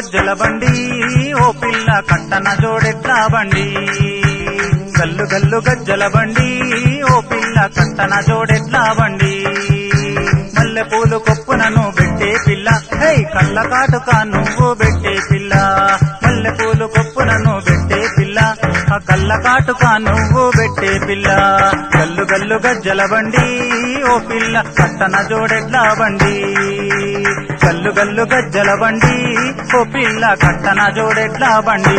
గజ్జల బండి ఓ పిల్ల కట్టన జోడెట్లా బండి గల్లు గల్లు గజ్జల బండి ఓ పిల్ల కట్టన జోడెట్లా బండి మల్లె పూలు కొప్పునను పెట్టే పిల్ల హై కళ్ళ కాటుక నువ్వు పెట్టే పిల్ల మల్లె పూలు కొప్పునను పెట్టే పిల్ల ఆ కళ్ళ కాటుక నువ్వు పెట్టే పిల్ల గల్లు గల్లు గజ్జల బండి ఓ పిల్ల కట్టన జోడెట్లా బండి గల్లు గల్లు గజ్జల బండి ఓ పిల్ల కట్టన జోడెట్లా బండి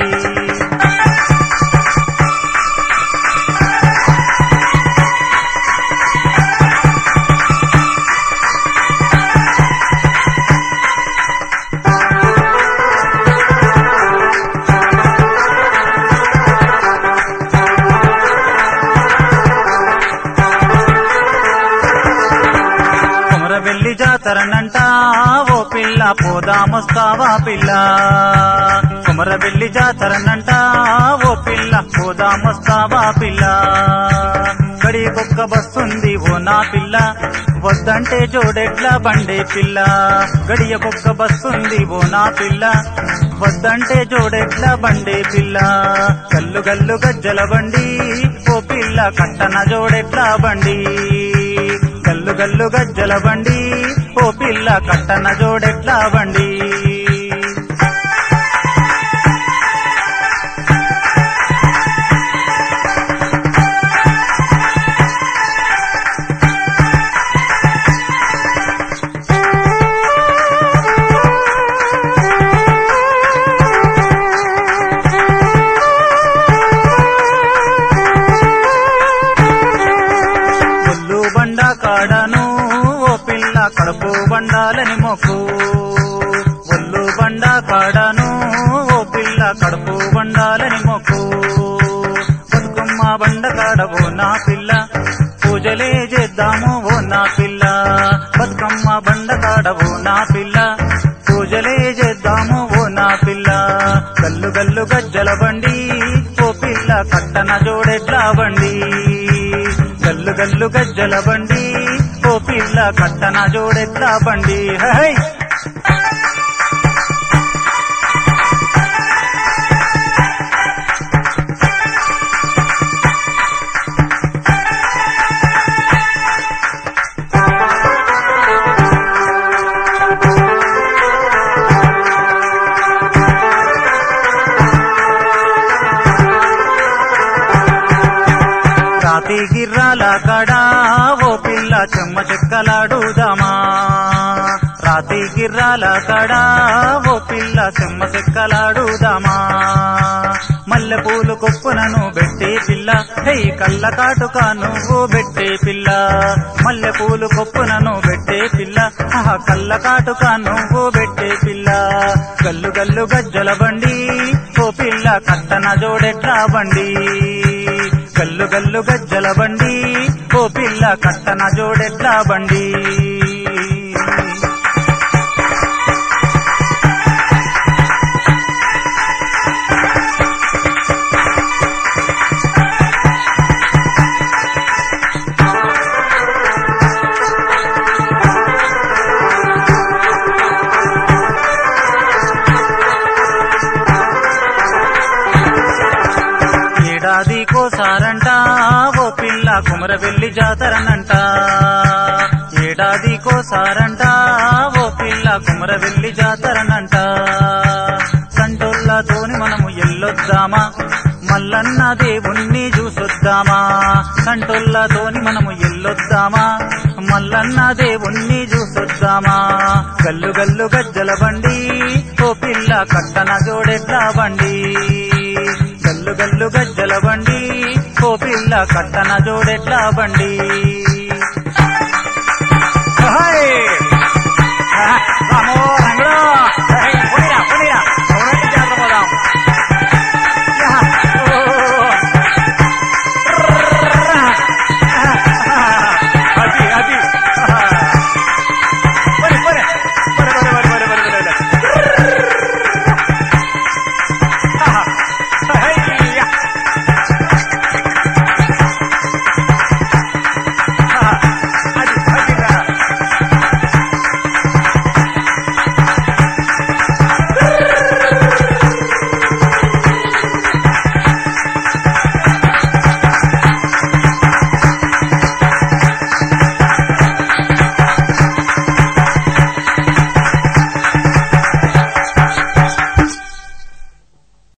కుమరవెల్లి జాతరనంట ఓ పిల్ల పోదామొస్తావా పిల్ల కుమరవెల్లి జాతరనంట ఓ పిల్ల పోదామొస్తావా పిల్ల గడియకొక్క బస్సుంది ఓ నా పిల్ల వద్దంటే జోడెట్ల బండే పిల్ల గడియకొక్క బస్సుంది ఓ నా పిల్ల వద్దంటే జోడెట్ల బండే పిల్ల గల్లు గల్లు గజ్జల బండి ఓ పిల్ల కట్టన జోడెట్ల బండి గల్లు గల్లు గజ్జల బండి ఓ పిల్ల కట్టన జోడెట్లా బండి ఒళ్ళు బండ కాడను ఓ పిల్ల కడుపు బండాలని మొక్కు ఒళ్ళు బండ కాడను ఓ పిల్ల కడుపు బండాలని మొక్కు బతుకమ్మ బండ కాడ ఓ నా పిల్ల పూజలే చేద్దాము ఓ నా పిల్ల బతుకమ్మ బండ కాడ ఓ నా పిల్ల పూజలే చేద్దాము ఓ నా పిల్ల గల్లు గల్లు గజ్జల బండి ఓ పిల్ల కట్టన జోడెడ్ల బండి గల్లు గల్లు గజ్జల బండి ఓ పిల్ల కట్టన జోడెట్ల బండి హై రాతి గిర్రాల కడా ఓ పిల్ల చెమ్మ చెక్కలాడుదామా రాతి గిర్రాల కడా ఓ పిల్ల చెమ్మ చెక్కలాడుదామా మల్లె పూలు కొప్పునను పెట్టే పిల్ల హై కళ్ళ కాటుక నువ్వు పెట్టే పిల్ల మల్లె పూలు కొప్పునను పెట్టే పిల్ల ఆహా కళ్ళ కాటుక నువ్వు పెట్టే పిల్ల గల్లు గల్లు గజ్జల బండి ఓ పిల్ల కట్టన జోడెట్లా బండి గల్లు గల్లు గజ్జల బండి ఓ పిల్ల కట్టన జోడెట్లా బండి ఏడాది కోసారంట ఓ పిల్ల కుమరవెల్లి జాతరనంట ఏడాది కోసారంట ఓ పిల్ల కుమరవెల్లి జాతరనంట సంటోళ్ళతోని మనము ఎల్లొద్దామా మల్లన్న దేవుణ్ణి చూసొద్దామా సంటోళ్ళతోని మనము ఎల్లొద్దామా మల్లన్న దేవుణ్ణి చూసొద్దామా గల్లు గల్లు గజ్జల బండి ఓ పిల్ల కట్టన జోడెట్లా బండి గల్లు గల్లు గజ్జల బండి ఓ పిల్ల కట్టన జోడెట్లా బండి